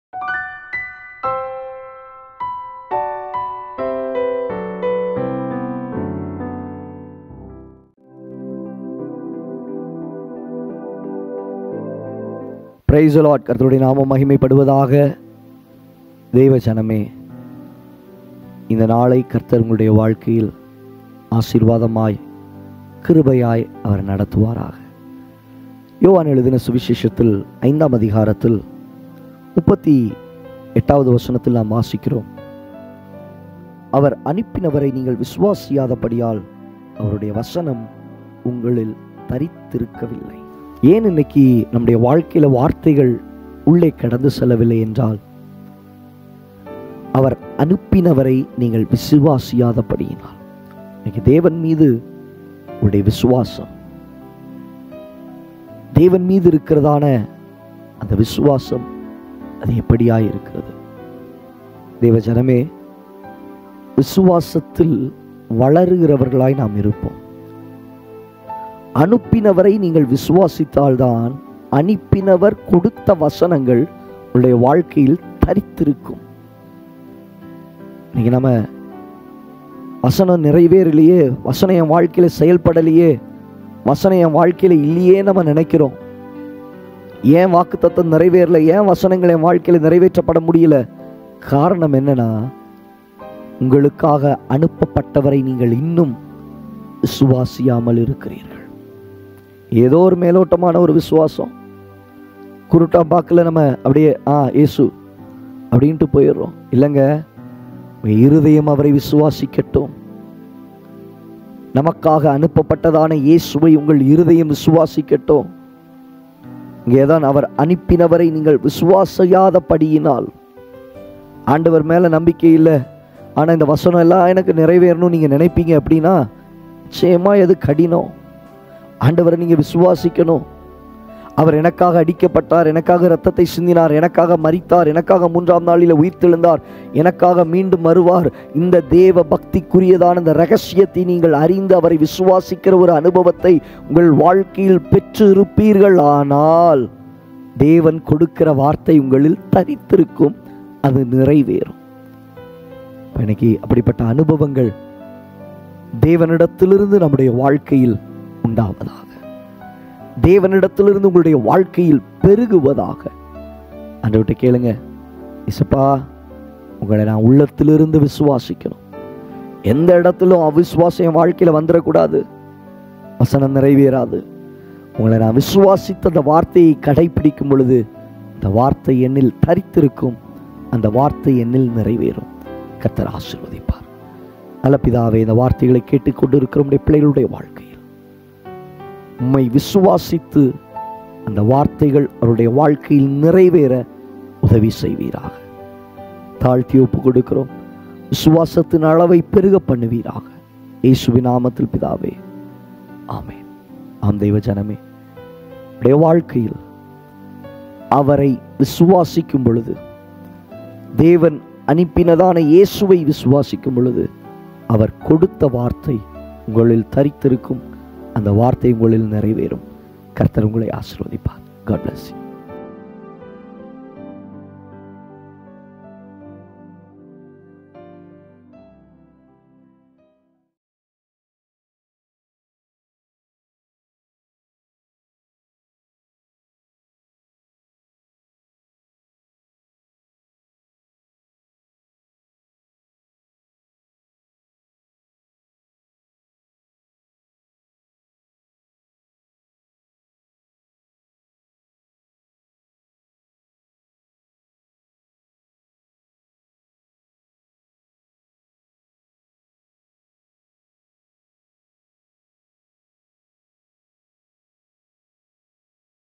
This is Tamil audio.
பிரைஸ் லார்ட் கர்த்தருடைய நாமம் மகிமைப்படுவதாக தெய்வ ஜனமே இந்த நாளை கர்த்தர் உங்களுடைய வாழ்க்கையில் ஆசீர்வாதமாய் கிருபையாய் அவர் நடத்துவாராக யோவான் எழுதின சுவிசேஷத்தில் ஐந்தாம் அதிகாரத்தில் முப்பத்தி எட்டாவது வசனத்தில் நாம் வாசிக்கிறோம் அவர் அனுப்பினவரை நீங்கள் விசுவாசியாதபடியால் அவருடைய வசனம் உங்களில் தரித்திருக்கவில்லை ஏன் இன்னைக்கு நம்முடைய வாழ்க்கையில வார்த்தைகள் உள்ளே கடந்து செல்லவில்லை என்றால் அவர் அனுப்பினவரை நீங்கள் விசுவாசியாதபடியினால் இன்னைக்கு தேவன் மீது உடைய விசுவாசம் தேவன் மீது இருக்கிறதான அந்த விசுவாசம் அது எப்படியாய் இருக்கிறது தேவ ஜனமே விசுவாசத்தில் வளருகிறவர்களாய் நாம் இருப்போம் அனுப்பினவரை நீங்கள் விசுவாசித்தால்தான் அனுப்பினவர் கொடுத்த வசனங்கள் உங்களுடைய வாழ்க்கையில் தரித்திருக்கும் இன்னைக்கு நம்ம வசனம் நிறைவேறலையே வசனம் என் வாழ்க்கையில செயல்படலையே வசனம் என் வாழ்க்கையில இல்லையே நம்ம நினைக்கிறோம் ஏன் வாக்கு தத்துவம் நிறைவேறல ஏன் வசனங்கள் என் வாழ்க்கையில நிறைவேற்றப்பட முடியல காரணம் என்னன்னா உங்களுக்காக அனுப்பப்பட்டவரை நீங்கள் இன்னும் விசுவாசியாமல் இருக்கிறீர்கள் ஏதோ ஒரு மேலோட்டமான ஒரு விசுவாசம் குருட்டாம்பாக்கில் நம்ம அப்படியே ஆ இயேசு அப்படின்ட்டு போயிடுறோம் இல்லைங்க உங்க இருதயம் அவரை விசுவாசிக்கட்டும் நமக்காக அனுப்பப்பட்டதான இயேசுவை உங்கள் இருதயம் விசுவாசிக்கட்டும் இங்கேதான் அவர் அனுப்பினவரை நீங்கள் விசுவாசியாதபடியினால் ஆண்டவர் மேல நம்பிக்கை இல்லை ஆனா இந்த வசனம் எல்லாம் எனக்கு நிறைவேறணும் நீங்க நினைப்பீங்க அப்படின்னா நிச்சயமா எது கடினம் ஆண்டவரை நீங்க விசுவாசிக்கணும் அவர் எனக்காக அடிக்கப்பட்டார் எனக்காக இரத்தத்தை சிந்தினார் எனக்காக மரித்தார் எனக்காக மூன்றாம் நாளில் உயிர்த்தெழுந்தார் எனக்காக மீண்டும் வருவார் இந்த தேவ பக்திக்குரியதான இந்த ரகசியத்தை நீங்கள் அறிந்து அவரை விசுவாசிக்கிற ஒரு அனுபவத்தை உங்கள் வாழ்க்கையில் பெற்று இருப்பீர்கள் ஆனால் தேவன் கொடுக்கிற வார்த்தை உங்களில் தரித்திருக்கும் அது நிறைவேறும் இப்ப இன்னைக்கு அப்படிப்பட்ட அனுபவங்கள் தேவனிடத்திலிருந்து நம்முடைய வாழ்க்கையில் உண்டாவதாக தேவனிடத்திலிருந்து உங்களுடைய வாழ்க்கையில் பெருகுவதாக அன்றவிட்ட கேளுங்க இசப்பா உங்களை நான் உள்ளத்திலிருந்து விசுவாசிக்கணும் எந்த இடத்திலும் அவிசுவாசம் என் வாழ்க்கையில வந்துடக்கூடாது வசனம் நிறைவேறாது உங்களை நான் விசுவாசித்த அந்த வார்த்தையை கடைபிடிக்கும் பொழுது இந்த வார்த்தை என்னில் தரித்திருக்கும் அந்த வார்த்தை என்னில் நிறைவேறும் கர்த்தர் ஆசீர்வதிப்பார் நல்ல பிதாவே இந்த வார்த்தைகளை கேட்டுக்கொண்டு நம்முடைய பிள்ளைகளுடைய வாழ்க்கையில் உம்மை விசுவாசித்து அந்த வார்த்தைகள் அவருடைய வாழ்க்கையில் நிறைவேற உதவி செய்வீராக தாழ்த்தி ஒப்பு கொடுக்கிறோம் விசுவாசத்தின் அளவை பெருக பண்ணுவீராக இயேசுவின் நாமத்தில் பிதாவே ஆமென் ஆம் தெய்வ ஜனமே உடைய வாழ்க்கையில் அவரை விசுவாசிக்கும் பொழுது தேவன் அனுப்பினதான இயேசுவை விசுவாசிக்கும் பொழுது அவர் கொடுத்த வார்த்தை உங்களில் தரித்திருக்கும் அந்த வார்த்தை உங்களில் நிறைவேறும் கர்த்தர் உங்களை ஆசீர்வதிப்பார் காட் bless you